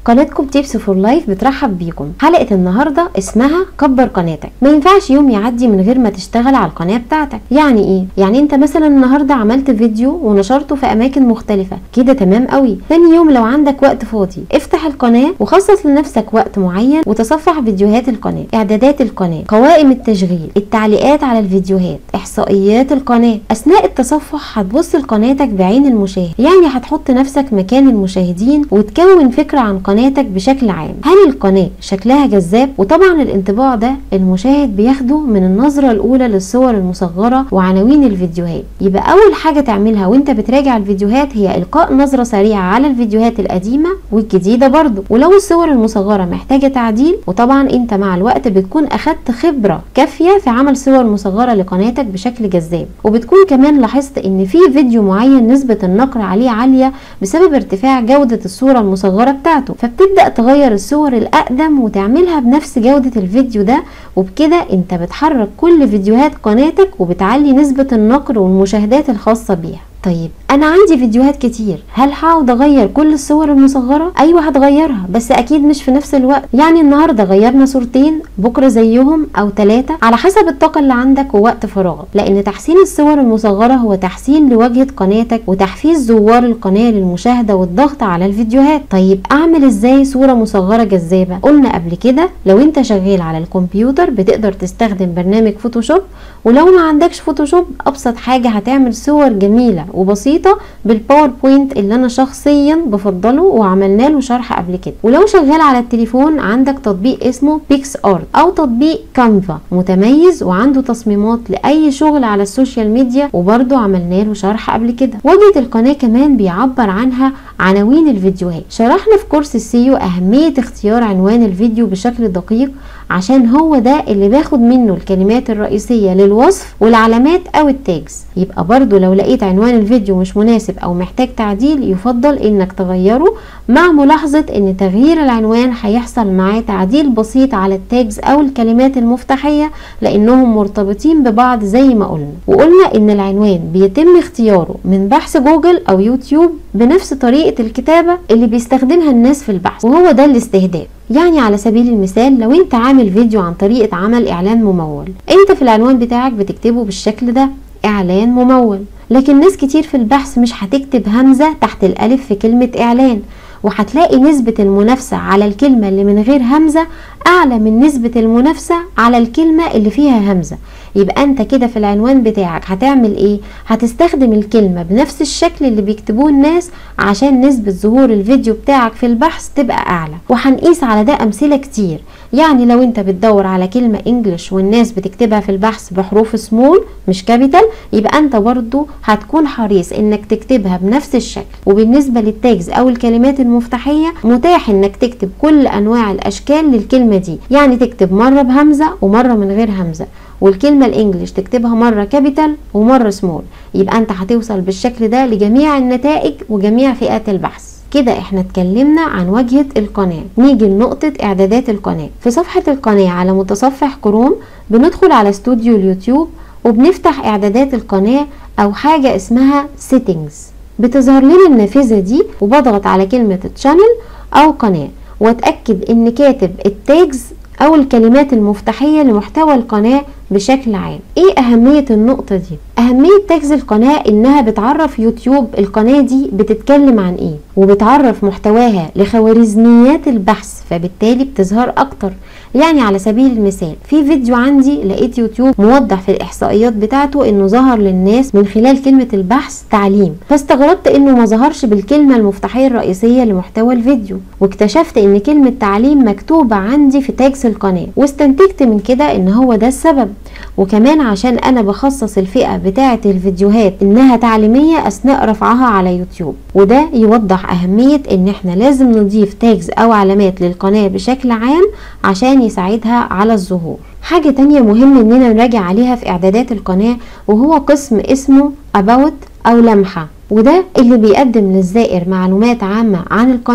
قناتكم تيبس فور لايف بترحب بيكم حلقة النهاردة اسمها كبر قناتك ما ينفعش يوم يعدي من غير ما تشتغل على القناة بتاعتك يعني ايه يعني انت مثلا النهاردة عملت فيديو ونشرته في اماكن مختلفة كده تمام قوي تاني يوم لو عندك وقت فاضي افتح القناة وخصص لنفسك وقت معين وتصفح فيديوهات القناة اعدادات القناة قوائم التشغيل التعليقات على الفيديوهات احصائيات القناة اثناء التصفح هتبص لقناتك بعين المشاهد يعني هتحط نفسك مكان المشاهدين وتكون فكرة عن قناتك بشكل عام هل القناة شكلها جذاب وطبعا الانطباع ده المشاهد بياخده من النظرة الاولى للصور المصغرة وعناوين الفيديوهات يبقى اول حاجة تعملها وانت بتراجع الفيديوهات هي القاء نظرة سريعة على الفيديوهات القديمة والجديدة برضو ولو الصور المصغرة محتاجة تعديل وطبعا انت مع الوقت بتكون اخدت خبرة كافية في عمل صور مصغرة لقناتك بشكل جذاب وبتكون كمان لاحظت ان في فيديو معين نسبة النقر عليه عالية بسبب ارتفاع جودة الصورة المصغرة بتاعته فبتبدأ تغير الصور الأقدم وتعملها بنفس جودة الفيديو ده وبكده انت بتحرك كل فيديوهات قناتك وبتعلي نسبة النقر والمشاهدات الخاصة بيها طيب انا عندي فيديوهات كتير هل هقعد اغير كل الصور المصغره ايوه هتغيرها بس اكيد مش في نفس الوقت يعني النهارده غيرنا صورتين بكره زيهم او ثلاثه على حسب الطاقه اللي عندك ووقت فراغك لان تحسين الصور المصغره هو تحسين لواجهه قناتك وتحفيز زوار القناه للمشاهده والضغط على الفيديوهات طيب اعمل ازاي صوره مصغره جذابه قلنا قبل كده لو انت شغال على الكمبيوتر بتقدر تستخدم برنامج فوتوشوب ولو ما عندكش فوتوشوب ابسط حاجه هتعمل صور جميله وبسيطة بالباوربوينت اللي انا شخصيا بفضله وعملنا له شرح قبل كده ولو شغال على التليفون عندك تطبيق اسمه بيكس ارت او تطبيق كانفا متميز وعنده تصميمات لاي شغل على السوشيال ميديا وبرده عملنا له شرح قبل كده واجهة القناة كمان بيعبر عنها عناوين الفيديوهات شرحنا في كورس السيو اهمية اختيار عنوان الفيديو بشكل دقيق عشان هو ده اللي باخد منه الكلمات الرئيسية للوصف والعلامات او التاجز يبقى برضو لو لقيت عنوان الفيديو مش مناسب او محتاج تعديل يفضل انك تغيره مع ملاحظة ان تغيير العنوان هيحصل معاه تعديل بسيط على التاجز او الكلمات المفتاحية لانهم مرتبطين ببعض زي ما قلنا وقلنا ان العنوان بيتم اختياره من بحث جوجل او يوتيوب بنفس طريقة الكتابة اللي بيستخدمها الناس في البحث وهو ده الاستهداف يعني على سبيل المثال لو انت عامل فيديو عن طريقة عمل اعلان ممول انت في العنوان بتاعك بتكتبه بالشكل ده اعلان ممول لكن ناس كتير في البحث مش هتكتب همزة تحت الالف في كلمة اعلان وهتلاقي نسبة المنافسة على الكلمة اللي من غير همزة أعلى من نسبة المنافسة على الكلمة اللي فيها همزة يبقى أنت كده في العنوان بتاعك هتعمل إيه؟ هتستخدم الكلمة بنفس الشكل اللي بيكتبوه الناس عشان نسبة ظهور الفيديو بتاعك في البحث تبقى أعلى وهنقيس على ده أمثلة كتير يعني لو انت بتدور على كلمة انجلش والناس بتكتبها في البحث بحروف سمول مش كابيتال يبقى انت برضو هتكون حريص انك تكتبها بنفس الشكل وبالنسبة للتاجز او الكلمات المفتاحية متاح انك تكتب كل انواع الاشكال للكلمة دي يعني تكتب مرة بهمزة ومرة من غير همزة والكلمة الانجليش تكتبها مرة كابيتال ومرة سمول يبقى انت هتوصل بالشكل ده لجميع النتائج وجميع فئات البحث كده احنا اتكلمنا عن واجهة القناة نيجي لنقطة اعدادات القناة في صفحة القناة على متصفح كروم بندخل على استوديو اليوتيوب وبنفتح اعدادات القناة او حاجة اسمها settings بتظهر لنا النافذة دي وبضغط على كلمة channel او قناة واتأكد ان كاتب التاجز او الكلمات المفتاحية لمحتوى القناة بشكل عام ايه اهمية النقطة دي اهمية تاجز القناة انها بتعرف يوتيوب القناة دي بتتكلم عن ايه وبتعرف محتواها لخوارزميات البحث فبالتالي بتظهر اكتر يعني على سبيل المثال في فيديو عندي لقيت يوتيوب موضح في الاحصائيات بتاعته انه ظهر للناس من خلال كلمة البحث تعليم فاستغربت انه ما ظهرش بالكلمة المفتاحية الرئيسية لمحتوى الفيديو واكتشفت ان كلمة تعليم مكتوبة عندي في تاجز القناة واستنتجت من كده ان هو ده السبب وكمان عشان انا بخصص الفئة بتاعة الفيديوهات انها تعليمية اثناء رفعها على يوتيوب وده يوضح اهمية ان احنا لازم نضيف تاجز او علامات للقناة بشكل عام عشان يساعدها على الظهور حاجة تانية مهم اننا نراجع عليها في اعدادات القناة وهو قسم اسمه about او لمحة وده اللي بيقدم للزائر معلومات عامة عن القناة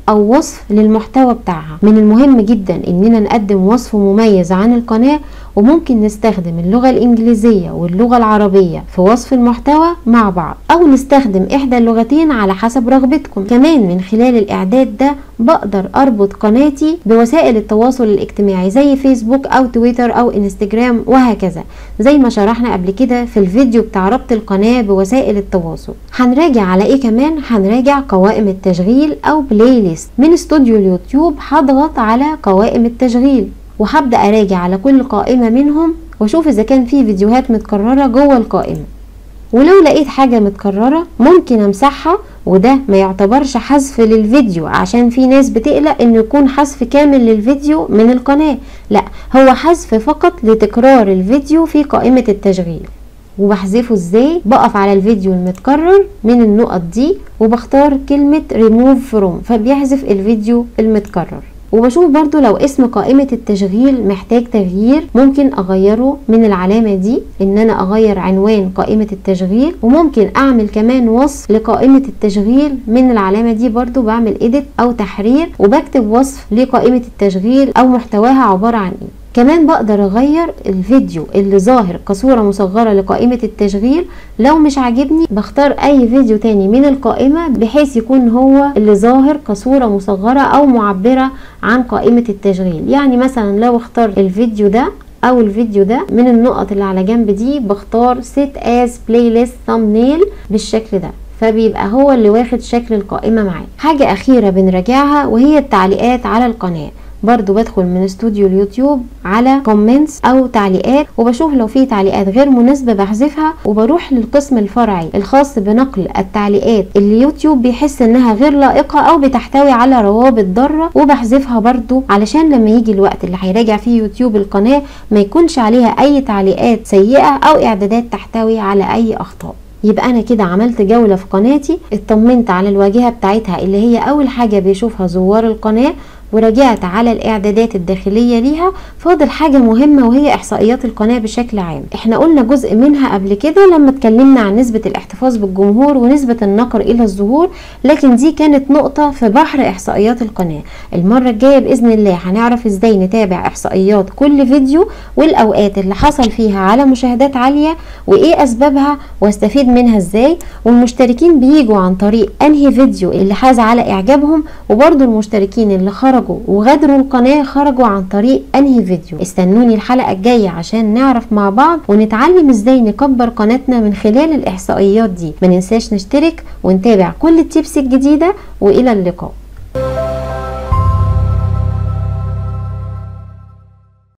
او وصف للمحتوى بتاعها من المهم جدا اننا نقدم وصف مميز عن القناة وممكن نستخدم اللغة الانجليزية واللغة العربية في وصف المحتوى مع بعض او نستخدم احدى اللغتين على حسب رغبتكم كمان من خلال الاعداد ده بقدر اربط قناتي بوسائل التواصل الاجتماعي زي فيسبوك او تويتر او انستجرام وهكذا زي ما شرحنا قبل كده في الفيديو بتاع ربط القناة بوسائل التواصل هنراجع على ايه كمان هنراجع قوائم التشغيل او بلاي ليست من استوديو اليوتيوب هضغط على قوائم التشغيل وهبدأ اراجع على كل قائمة منهم واشوف اذا كان في فيديوهات متكررة جوه القائمة ولو لقيت حاجة متكررة ممكن امسحها وده ما يعتبرش حذف للفيديو عشان في ناس بتقلق انه يكون حذف كامل للفيديو من القناة لا هو حذف فقط لتكرار الفيديو في قائمة التشغيل وبحذفه ازاي بقف على الفيديو المتكرر من النقط دي وبختار كلمة remove from فبيحذف الفيديو المتكرر وبشوف برضو لو اسم قائمة التشغيل محتاج تغيير ممكن اغيره من العلامة دي ان انا اغير عنوان قائمة التشغيل وممكن اعمل كمان وصف لقائمة التشغيل من العلامة دي برضو بعمل edit او تحرير وبكتب وصف لقائمة التشغيل او محتواها عبارة عن ايه كمان بقدر اغير الفيديو اللي ظاهر كصورة مصغرة لقائمة التشغيل لو مش عاجبني بختار اي فيديو تاني من القائمة بحيث يكون هو اللي ظاهر كصورة مصغرة او معبرة عن قائمة التشغيل يعني مثلا لو اختار الفيديو ده او الفيديو ده من النقط اللي على جنب دي بختار set as playlist thumbnail بالشكل ده فبيبقى هو اللي واخد شكل القائمة معاه حاجة اخيرة بنراجعها وهي التعليقات على القناة برضو بدخل من استوديو اليوتيوب على كومنتس او تعليقات وبشوف لو في تعليقات غير مناسبه بحذفها وبروح للقسم الفرعي الخاص بنقل التعليقات اللي يوتيوب بيحس انها غير لائقه او بتحتوي على روابط ضاره وبحذفها برضو علشان لما يجي الوقت اللي هيراجع فيه يوتيوب القناه ما يكونش عليها اي تعليقات سيئه او اعدادات تحتوي على اي اخطاء يبقى انا كده عملت جولة في قناتي اطمنت على الواجهة بتاعتها اللي هي اول حاجة بيشوفها زوار القناة ورجعت على الاعدادات الداخلية ليها فاضل حاجة مهمة وهي احصائيات القناة بشكل عام احنا قلنا جزء منها قبل كده لما اتكلمنا عن نسبة الاحتفاظ بالجمهور ونسبة النقر الى الظهور لكن دي كانت نقطة في بحر احصائيات القناة المرة الجاية باذن الله هنعرف ازاي نتابع احصائيات كل فيديو والاوقات اللي حصل فيها على مشاهدات عالية وايه اسبابها واستفيد منها ازاي والمشتركين بيجوا عن طريق انهي فيديو اللي حاز على اعجابهم وبرضو المشتركين اللي خرجوا وغادروا القناة خرجوا عن طريق انهي فيديو استنوني الحلقة الجاية عشان نعرف مع بعض ونتعلم ازاي نكبر قناتنا من خلال الاحصائيات دي ما ننساش نشترك ونتابع كل التيبس الجديدة والى اللقاء